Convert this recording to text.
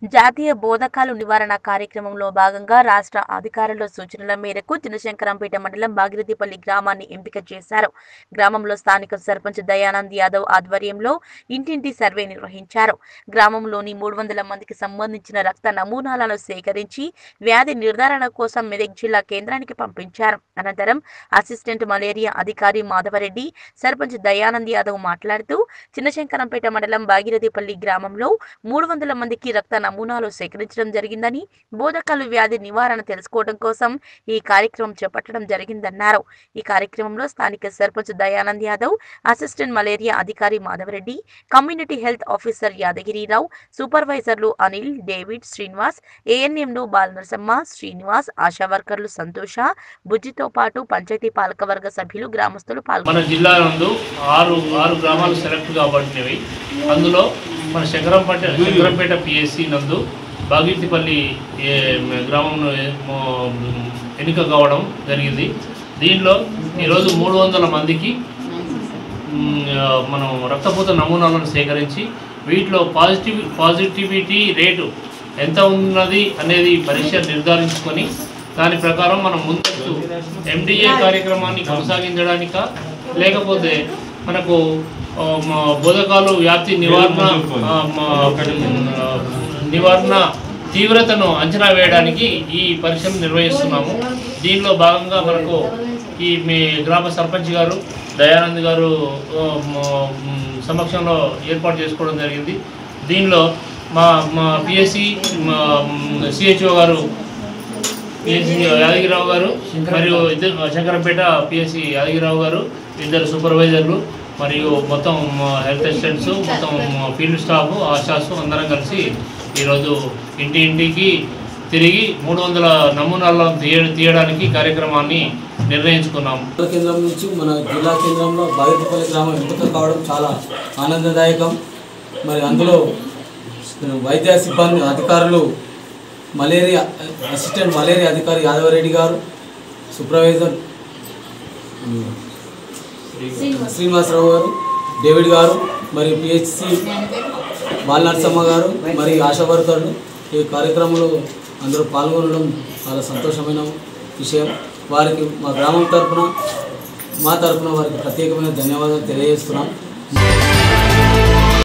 జాతీయ బోధకాలు నివారణ కార్యక్రమంలో భాగంగా రాష్ట్ర అధికారుల సూచనల మేరకు చినశంకరంపేట మండలం భాగీరథిపల్లి గ్రామాన్ని ఎంపిక చేశారు గ్రామంలో స్థానిక సర్పంచ్ దయానంద్ యాదవ్ ఆధ్వర్యంలో ఇంటింటి సర్వే నిర్వహించారు గ్రామంలోని మూడు వందల మందికి సంబంధించిన రక్త నమూనాలను సేకరించి వ్యాధి నిర్ధారణ కోసం మెదక్ జిల్లా కేంద్రానికి పంపించారు అనంతరం అసిస్టెంట్ మలేరియా అధికారి మాధవరెడ్డి సర్పంచ్ దయానంద్ యాదవ్ మాట్లాడుతూ చిన్నశంకరంపేట మండలం భాగీరథిపల్లి గ్రామంలో మూడు వందల మందికి రక్త నమూనాలు సేకరించడం జరిగిందని బోధకాలు వ్యాధి నివారణ తెలుసుకోవడం కోసం ఈ కార్యక్రమం చేపట్టడం జరిగిందన్నారు ఈ కార్యక్రమంలో స్థానిక సర్పంచ్ దయానంద్ యాదవ్ అసిస్టెంట్ మలేరియా అధికారి Madhavareddy community health officer Yadagirirao సూపర్వైజర్లు అనిల్ డేవిడ్ శ్రీనివాస్ ఏఎన్ఎంలు బాలనరసమ్మ శ్రీనివాస్ ఆశా వర్కర్లు సంతోష బుజ్జితో పాటు పంచాయతీ పాలకవర్గ సభ్యులు గ్రామస్తులు మన పాల్గొన్నారు జిల్లా నందు ఆరు ఆరు గ్రామాలు సెలెక్ట్ కాబట్టినవి అందులో మన శంకరంపేట శంకరంపేట పిఎస్సి నందు బాగితిపల్లి ఏ, గ్రామంలో ఏ, మో- ఎన్నిక కావడం జరిగింది దీనిలో ఈరోజు మూడు వందల మందికి మ్, ఆ, మనం రక్తపోత నమూనాలను సేకరించి వీటిలో పాజిటివ్ పాజిటివిటీ రేటు ఎంత ఉన్నది అనేది పరీక్ష నిర్ధారించుకొని దాని ప్రకారం మనం ముందస్తు ఎండిఏ కార్యక్రమాన్ని కొనసాగించడానిక లేకపోతే మనకు ఆ, మా బోధకాలు వ్యాప్తి నివారణ ఆ, మా, ఆ, నివారణ తీవ్రతను అంచనా వేయడానికి ఈ పరీక్షను నిర్వహిస్తున్నాము దీనిలో భాగంగా మనకు ఈ మీ గ్రామ సర్పంచ్ గారు దయానంద్ గారు ఆ, మ- మ్, సమక్షంలో ఏర్పాటు చేసుకోవడం జరిగింది దీనిలో మా మా పిఎస్సి సిహెచ్ఓ గారు పిఎస్సి యాదగిరావు గారు మరియు ఇద్దరు శంకరంపేట పిఎస్సి యాదగిరావు గారు ఇద్దరు సూపర్వైజర్లు మరియు మొత్తం హెల్త్ అసిస్టెంట్స్ మొత్తం ఫీల్డ్ స్టాఫ్ ఆశాసు అందరం కలిసి ఈరోజు ఇంటి ఇంటికి తిరిగి మూడు వందల నమూనాలను తీయ తీయడానికి కార్యక్రమాన్ని నిర్ణయించుకున్నాం జిల్లా కేంద్రం నుంచి మన జిల్లా కేంద్రంలో బాగిరిపల్లి గ్రామం ఎంపిక కావడం చాలా ఆనందదాయకం మరి అందులో వైద్య సిబ్బంది అధికారులు మలేరియా అసిస్టెంట్ మలేరియా అధికారి యాదవరెడ్డి గారు సూపర్వైజర్ ఉమ్, శ్రీనివాసరావు గారు డేవిడ్ గారు మరియు పిహెచ్సి బాలనరసమ్మ గారు మరియు ఆశా వర్కర్లు ఈ కార్యక్రమంలో అందరూ పాల్గొనడం చాలా సంతోషమైన విషయం వారికి మా గ్రామం తరపున మా తరపున వారికి ప్రత్యేకమైన ధన్యవాదాలు తెలియజేస్తున్నాం